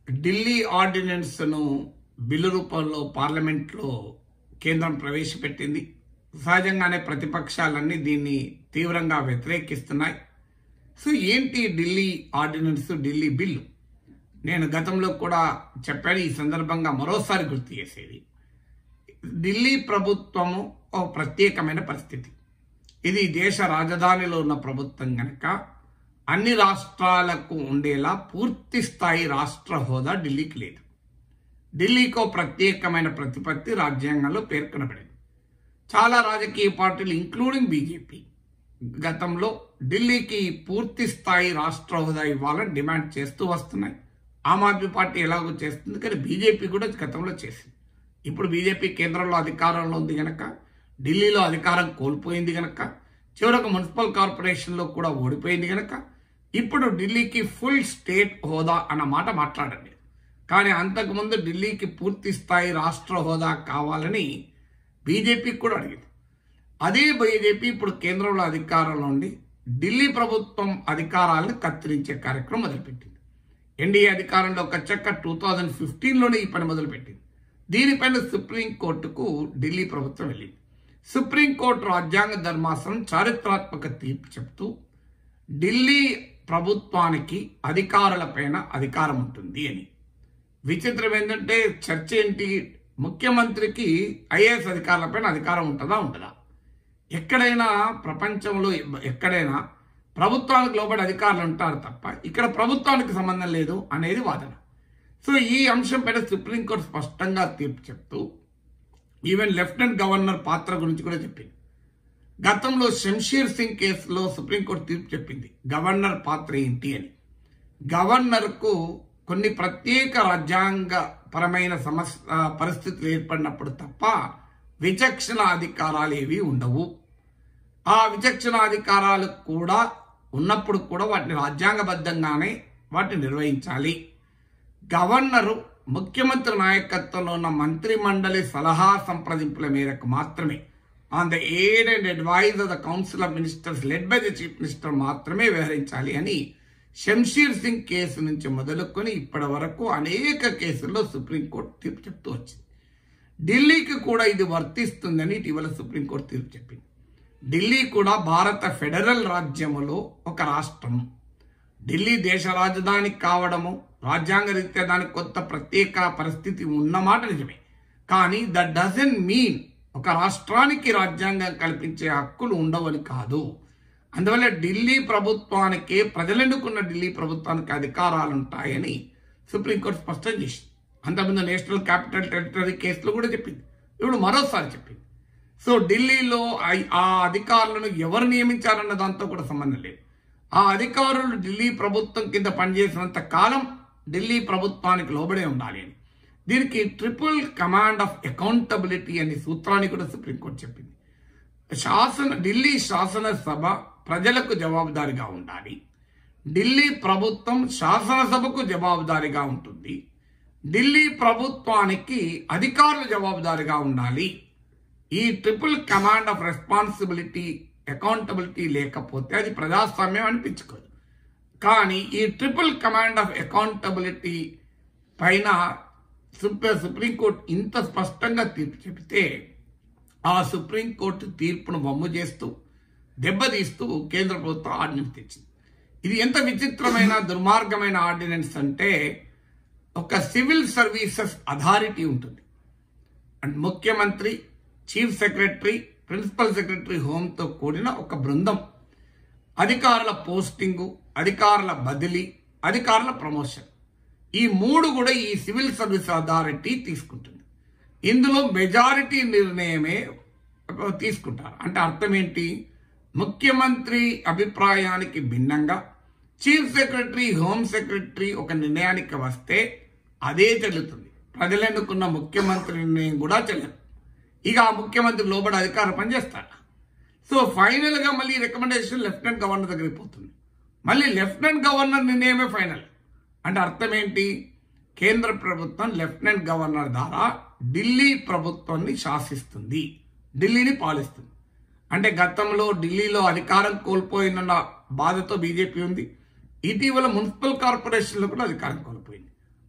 Delhi ఆర్డినెన్స్ను bill రూపంలో పార్లమెంట్లో కేంద్రం ప్రవేశపెట్టింది సహజంగానే ప్రతిపక్షాలన్నీ దీన్ని తీవ్రంగా వ్యతిరేకిస్తున్నాయి సో ఏంటి ఢిల్లీ ఆర్డినెన్స్ ఢిల్లీ బిల్లు నేను గతంలో కూడా చెప్పాను ఈ సందర్భంగా మరోసారి గుర్తు చేసేది ఢిల్లీ ప్రభుత్వము ఒక ప్రత్యేకమైన పరిస్థితి ఇది దేశ రాజధానిలో ఉన్న ప్రభుత్వం గనక అన్ని రాష్ట్రాలకు ఉండేలా పూర్తి స్థాయి రాష్ట్ర హోదా ఢిల్లీకి లేదు ఢిల్లీకి ఒక ప్రత్యేకమైన ప్రతిపత్తి రాజ్యాంగంలో పేర్కొనబడింది చాలా రాజకీయ పార్టీలు ఇంక్లూడింగ్ బీజేపీ గతంలో ఢిల్లీకి పూర్తి స్థాయి రాష్ట్ర హోదా ఇవ్వాలని డిమాండ్ చేస్తూ వస్తున్నాయి ఆమ్ ఆద్మీ పార్టీ ఎలాగో చేస్తుంది కానీ బీజేపీ కూడా గతంలో చేసింది ఇప్పుడు బీజేపీ కేంద్రంలో అధికారంలో ఉంది గనక ఢిల్లీలో అధికారం కోల్పోయింది గనక చివరకు మున్సిపల్ కార్పొరేషన్లో కూడా ఓడిపోయింది గనక ఇప్పుడు ఢిల్లీకి ఫుల్ స్టేట్ హోదా అన్న మాట మాట్లాడండి కానీ అంతకుముందు ఢిల్లీకి పూర్తి స్థాయి రాష్ట్ర హోదా కావాలని బీజేపీకి కూడా అడిగింది అదే బీజేపీ ఇప్పుడు కేంద్రంలో అధికారంలో ఉండి ఢిల్లీ ప్రభుత్వం అధికారాలను కత్తిరించే కార్యక్రమం మొదలుపెట్టింది ఎన్డీఏ అధికారంలో వచ్చాక టూ థౌజండ్ ఫిఫ్టీన్లోనే ఈ పని మొదలుపెట్టింది దీనిపైన సుప్రీంకోర్టుకు ఢిల్లీ ప్రభుత్వం వెళ్ళింది సుప్రీంకోర్టు రాజ్యాంగ ధర్మాసనం చారిత్రాత్మక తీర్పు చెప్తూ ఢిల్లీ ప్రభుత్వానికి అధికారులపైన అధికారం ఉంటుంది అని విచిత్రం ఏంటంటే చర్చ ఏంటి ముఖ్యమంత్రికి ఐఏఎస్ అధికారులపైన అధికారం ఉంటుందా ఉంటుందా ఎక్కడైనా ప్రపంచంలో ఎక్కడైనా ప్రభుత్వానికి లోబడి అధికారులు ఉంటారు తప్ప ఇక్కడ ప్రభుత్వానికి సంబంధం లేదు అనేది వాదన సో ఈ అంశం పైన సుప్రీంకోర్టు స్పష్టంగా తీర్పు చెప్తూ ఈవెన్ లెఫ్టినెంట్ గవర్నర్ పాత్ర గురించి కూడా చెప్పింది గతంలో శంషీర్ సింగ్ కేసులో సుప్రీంకోర్టు తీర్పు చెప్పింది గవర్నర్ పాత్ర ఏంటి అని గవర్నర్కు కొన్ని ప్రత్యేక రాజ్యాంగ పరమైన సమస్య పరిస్థితులు ఏర్పడినప్పుడు తప్ప విచక్షణ అధికారాలు ఏవి ఉండవు ఆ విచక్షణ అధికారాలు కూడా ఉన్నప్పుడు కూడా వాటిని రాజ్యాంగబద్ధంగానే వాటిని నిర్వహించాలి గవర్నరు ముఖ్యమంత్రి నాయకత్వంలో ఉన్న మంత్రి మండలి సలహా సంప్రదింపుల మేరకు మాత్రమే on the aid and advice of the council of ministers led by the chief minister మాత్రమే వ్యవహరించాలి అని శంషీర్ సింగ్ కేసు నుంచి మొదలుకొని ఇప్పటి వరకు అనేక కేసుల్లో సుప్రీంకోర్టు తీర్పు చెప్తూ వచ్చింది ఢిల్లీకి కూడా ఇది వర్తిస్తుందని ఇటీవల సుప్రీంకోర్టు తీర్పు చెప్పింది ఢిల్లీ కూడా భారత ఫెడరల్ రాజ్యములో ఒక రాష్ట్రం ఢిల్లీ దేశ రాజధాని కావడము రాజ్యాంగ రీత్యా దానికి కొత్త ప్రత్యేక పరిస్థితి ఉన్నమాట నిజమే కానీ దట్ డజన్ మీన్ ఒక రాష్ట్రానికి రాజ్యాంగం కల్పించే హక్కులు ఉండవని కాదు అందువల్ల ఢిల్లీ ప్రభుత్వానికే ప్రజలెన్నుకున్న ఢిల్లీ ప్రభుత్వానికి అధికారాలు ఉంటాయని సుప్రీంకోర్టు స్పష్టం చేసింది అంతకుముందు నేషనల్ క్యాపిటల్ టెరిటరీ కేసులో కూడా చెప్పింది ఇప్పుడు మరోసారి చెప్పింది సో ఢిల్లీలో ఆ అధికారులను ఎవరు నియమించారన్న దాంతో కూడా సంబంధం లేదు ఆ అధికారులు ఢిల్లీ ప్రభుత్వం కింద పనిచేసినంత కాలం ఢిల్లీ ప్రభుత్వానికి లోబడే ఉండాలి అని దీనికి ట్రిపుల్ కమాండ్ ఆఫ్ అకౌంటబిలిటీ అనే సూత్రాన్ని కూడా సుప్రీంకోర్టు చెప్పింది శాసన ఢిల్లీ శాసనసభ ప్రజలకు జవాబుదారిగా ఉండాలి ఢిల్లీ ప్రభుత్వం శాసనసభకు జవాబుదారిగా ఉంటుంది ఢిల్లీ ప్రభుత్వానికి అధికారులు జవాబుదారిగా ఉండాలి ఈ triple command of responsibility accountability లేకపోతే అది ప్రజాస్వామ్యం అనిపించుకోదు కానీ ఈ ట్రిపుల్ కమాండ్ ఆఫ్ అకౌంటబిలిటీ పైన సుప్రీంకోర్టు ఇంత స్పష్టంగా తీర్పు చెబితే ఆ సుప్రీంకోర్టు తీర్పును వమ్ము చేస్తూ దెబ్బతీస్తూ కేంద్ర ప్రభుత్వం ఆర్డినెన్స్ తెచ్చింది ఇది ఎంత విచిత్రమైన దుర్మార్గమైన ఆర్డినెన్స్ అంటే ఒక సివిల్ సర్వీసెస్ అథారిటీ ఉంటుంది అండ్ ముఖ్యమంత్రి చీఫ్ సెక్రటరీ ప్రిన్సిపల్ సెక్రటరీ హోంతో కూడిన ఒక బృందం అధికారుల పోస్టింగు అధికారుల బదిలీ అధికారుల ప్రమోషన్ ఈ మూడు కూడా ఈ సివిల్ సర్వీస్ అథారిటీ తీసుకుంటుంది ఇందులో మెజారిటీ నిర్ణయమే తీసుకుంటారు అంటే అర్థం ఏంటి ముఖ్యమంత్రి అభిప్రాయానికి భిన్నంగా చీఫ్ సెక్రటరీ హోమ్ సెక్రటరీ ఒక నిర్ణయానికి వస్తే అదే చెల్లుతుంది ప్రజలు ఎన్నుకున్న ముఖ్యమంత్రి నిర్ణయం కూడా చెల్లదు ఇక ఆ ముఖ్యమంత్రి లోబడి అధికారం పనిచేస్తాడు సో ఫైనల్ గా మళ్ళీ రికమెండేషన్ లెఫ్టినెంట్ గవర్నర్ దగ్గరికి పోతుంది మళ్ళీ లెఫ్టినెంట్ గవర్నర్ నిర్ణయమే ఫైనల్ అంటే అర్థం ఏంటి కేంద్ర ప్రభుత్వం లెఫ్టినెంట్ గవర్నర్ ద్వారా ఢిల్లీ ప్రభుత్వాన్ని శాసిస్తుంది ఢిల్లీని పాలిస్తుంది అంటే గతంలో ఢిల్లీలో అధికారం కోల్పోయిన బాధతో బీజేపీ ఉంది ఇటీవల మున్సిపల్ కార్పొరేషన్లో కూడా అధికారం కోల్పోయింది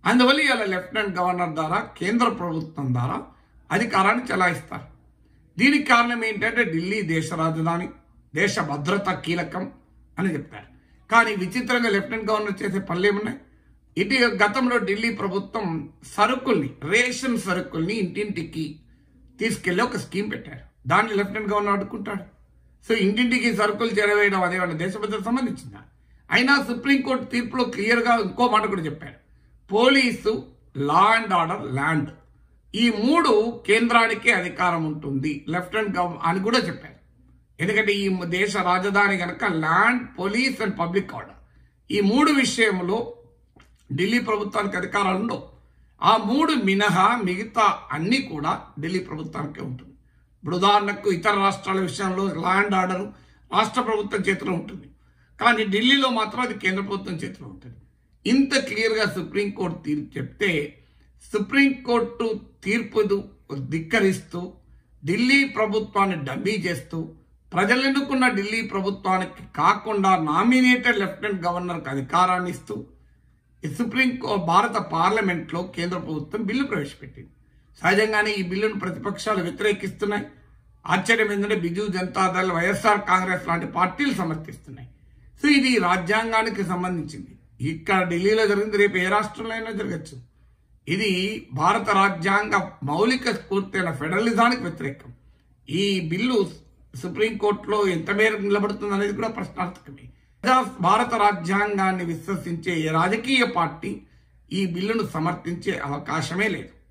అందువల్ల ఇవాళ లెఫ్టినెంట్ గవర్నర్ ద్వారా కేంద్ర ప్రభుత్వం ద్వారా అధికారాన్ని చెలాయిస్తారు దీనికి కారణం ఏంటంటే ఢిల్లీ దేశ రాజధాని దేశ భద్రత కీలకం అని చెప్తారు కానీ విచిత్రంగా లెఫ్టినెంట్ గవర్నర్ చేసే పనులు ఏమున్నాయి ఇటు గతంలో ఢిల్లీ ప్రభుత్వం సరుకుల్ని రేషన్ సరుకుల్ని ఇంటింటికి తీసుకెళ్లి ఒక స్కీమ్ పెట్టారు దాన్ని లెఫ్టినెంట్ గవర్నర్ అడ్డుకుంటాడు సో ఇంటింటికి సరుకులు చేరవేయడం అదే వాళ్ళ దేశ భద్రత సంబంధించిందా అయినా సుప్రీంకోర్టు తీర్పులో క్లియర్గా ఇంకో మాట కూడా చెప్పారు police law and order land ఈ మూడు కేంద్రానికే అధికారం ఉంటుంది లెఫ్టినెంట్ గవర్నర్ అని కూడా చెప్పారు ఎందుకంటే ఈ దేశ రాజధాని కనుక land police and public order ఈ మూడు విషయంలో ఢిల్లీ ప్రభుత్వానికి అధికారాలు ఉండవు ఆ మూడు మినహా మిగతా అన్ని కూడా ఢిల్లీ ప్రభుత్వానికే ఉంటుంది ఇప్పుడు ఉదాహరణకు ఇతర రాష్ట్రాల విషయంలో ల్యాండ్ ఆర్డర్ రాష్ట్ర ప్రభుత్వం చేతిలో ఉంటుంది కానీ ఢిల్లీలో మాత్రం అది కేంద్ర ప్రభుత్వం చేతిలో ఉంటుంది ఇంత క్లియర్గా సుప్రీంకోర్టు తీర్పు చెప్తే సుప్రీంకోర్టు తీర్పు ధిక్కరిస్తూ ఢిల్లీ ప్రభుత్వాన్ని డమ్మీ చేస్తూ ప్రజలు ఎన్నుకున్న ఢిల్లీ ప్రభుత్వానికి కాకుండా నామినేటెడ్ లెఫ్టినెంట్ గవర్నర్కి అధికారాన్ని ఇస్తూ ఈ సుప్రీం కో- భారత పార్లమెంట్లో కేంద్ర ప్రభుత్వం బిల్లు ప్రవేశపెట్టింది సహజంగానే ఈ బిల్లును ప్రతిపక్షాలు వ్యతిరేకిస్తున్నాయి ఆశ్చర్యం ఏంటంటే బిజు జనతాదళ్ వైఎస్ఆర్ కాంగ్రెస్ లాంటి పార్టీలు సమర్థిస్తున్నాయి సో ఇది రాజ్యాంగానికి సంబంధించింది ఇక్కడ ఢిల్లీలో జరిగింది రేపు ఏ రాష్ట్రంలో అయినా జరగచ్చు ఇది భారత రాజ్యాంగ మౌలిక స్ఫూర్తి అయిన ఫెడరలిజానికి వ్యతిరేకం ఈ బిల్లు సుప్రీంకోర్టులో ఎంత మేరకు నిలబడుతుంది అనేది కూడా ప్రశ్నార్థకమే ప్రజా- భారత రాజ్యాంగాన్ని విశ్వసించే ఏ రాజకీయ పార్టీ ఈ బిల్లును సమర్థించే అవకాశమే లేదు